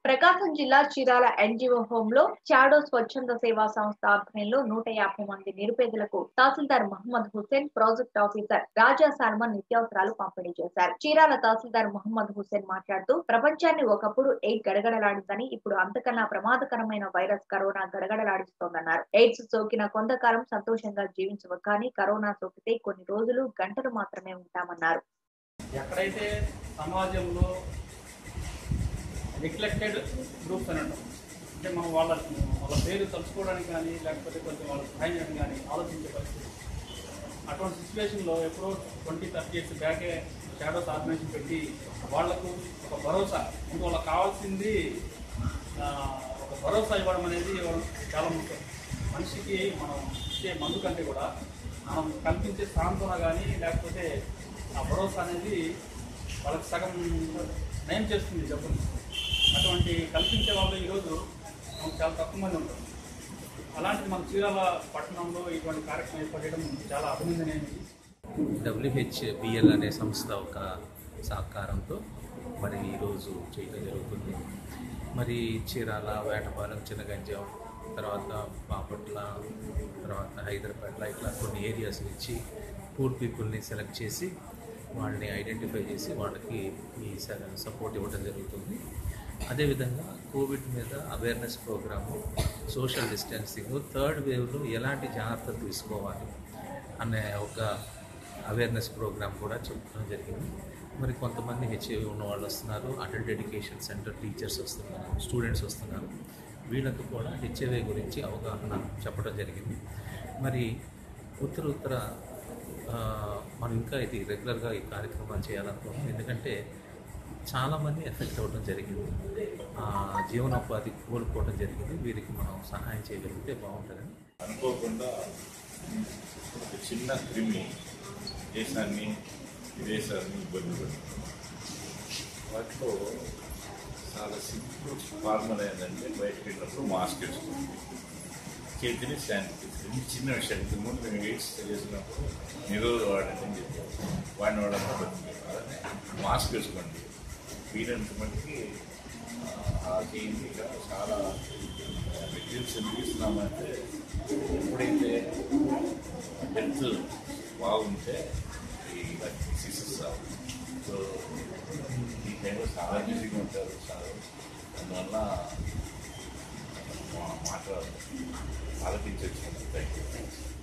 ప్రకాశం జిల్లా Chirala NGO home లో చాడో స్వచ్ఛంద సేవా సంస్థ ఆధ్వర్యంలో నూట యాభై మంది నిరుపేదలకు తహసీల్దార్ మహమ్మద్ హుసేన్ ప్రాజెక్ట్ ఆఫీసర్ రాజా సల్మాన్ నిత్యావసరాలు పంపిణీ చేశారు చీరాల తహసీల్దార్ మహమ్మద్ హుసేన్ మాట్లాడుతూ ప్రపంచాన్ని ఒకప్పుడు ఎయిడ్ గడగడలాడిందని ఇప్పుడు అంతకన్నా ప్రమాదకరమైన వైరస్ కరోనా గడగడలాడిస్తోందన్నారు ఎయిడ్స్ సోకిన కొంతకాలం సంతోషంగా జీవించవు కానీ కరోనా సోకితే కొన్ని రోజులు గంటలు మాత్రమే ఉంటామన్నారు ఎక్కడైతే సమాజంలో నెగ్లెక్టెడ్ గ్రూప్స్ అని అంటాం అంటే మనం వాళ్ళ వాళ్ళ పేరు తలుచుకోవడానికి కానీ లేకపోతే కొంచెం వాళ్ళకి సహాయం చేయడం కానీ ఆలోచించే పరిస్థితి అటువంటి సిచ్యువేషన్లో ఎప్పుడో ట్వంటీ థర్టీ ఇయర్స్ బ్యాకే షాడోస్ ఆర్గనైజేషన్ పెట్టి వాళ్లకు ఒక భరోసా ముందు వాళ్ళకి కావాల్సింది ఆ, ఒక భరోసా ఇవ్వడం అనేది ఇవ్వడం చాలా ముఖ్యం మనిషికి మనం ఇచ్చే మందు కంటే కూడా మనం కల్పించే సాంత్వన కానీ లేకపోతే ఆ భరోసా అనేది వాళ్ళకి సగం నయం చేస్తుంది జబ్బుని అటువంటి కల్పించే వాళ్ళు ఈరోజు మనకు చాలా తక్కువ మంది ఉంటారు అలాంటి మన చీరాల పట్టణంలో ఇటువంటి కార్యక్రమం ఏర్పడడం చాలా అభినందనీయమైనది డబ్ల్యూహెచ్బిఎల్ అనే సంస్థ ఒక సహకారంతో మరి ఈరోజు చేయడం జరుగుతుంది మరి చీరాల వేటపాలెం చిన్నగంజం తర్వాత బాపట్ల తర్వాత హైదరాబాద్లో ఇట్లా కొన్ని ఏరియాస్ నుంచి పూర్ పీపుల్ని సెలెక్ట్ చేసి వాళ్ళని ఐడెంటిఫై చేసి వాళ్ళకి ఈ సపోర్ట్ ఇవ్వడం జరుగుతుంది అదేవిధంగా కోవిడ్ మీద awareness programme social distancing third వేవ్లో ఎలాంటి జాగ్రత్తలు తీసుకోవాలి అనే ఒక అవేర్నెస్ ప్రోగ్రామ్ కూడా చెప్పడం జరిగింది మరి కొంతమంది హెచ్ఐవి ఉన్న వాళ్ళు వస్తున్నారు అడల్ట్ ఎడ్యుకేషన్ సెంటర్ టీచర్స్ వస్తున్నారు స్టూడెంట్స్ వస్తున్నారు వీళ్ళకు కూడా హెచ్ఐవి గురించి అవగాహన చెప్పడం జరిగింది మరి ఉత్తర ఉత్తర ఆ, మనం ఇంకా ఇది రెగ్యులర్గా ఈ కార్యక్రమాలు చేయాలనుకుంటున్నాం ఎందుకంటే చాలామంది ఎఫెక్ట్ అవ్వడం జరిగింది ఆ, జీవనోపాధి కోల్పోవడం జరిగింది వీరికి మనం సహాయం చేయగలిగితే బాగుంటుందని అనుకోకుండా ఒక చిన్న క్రిమి దేశాన్ని విదేశాన్ని ఇబ్బంది పెడుతుంది వాటిలో చాలా సింపుల్ ఫార్మల్ ఏంటంటే బయటకు వెళ్ళినప్పుడు మాస్క్ వేసుకోండి చేతిని శానిటైజ్ ఇది చిన్న విషయం ఇంతకు ముందు మేము ఎయిడ్స్ తెలిసినప్పుడు నిరోధ వాడండి అని చెప్పాం వాడిని వాడన్నా బతికే మాస్క్ వేసుకోండి వీలంత మటుకి ఆ చేయండి ఇక చాలా మెటీరియల్స్ ఎందుకు ఇస్తున్నామంటే ఎప్పుడైతే హెల్త్ బాగుంటే ఈ డిసీజెస్ సో ఈ టైంలో చాలా బిజీగా ఉంటారు చాలా అందువల్ల మా మాట ఆలోచించవచ్చు థ్యాంక్ యూ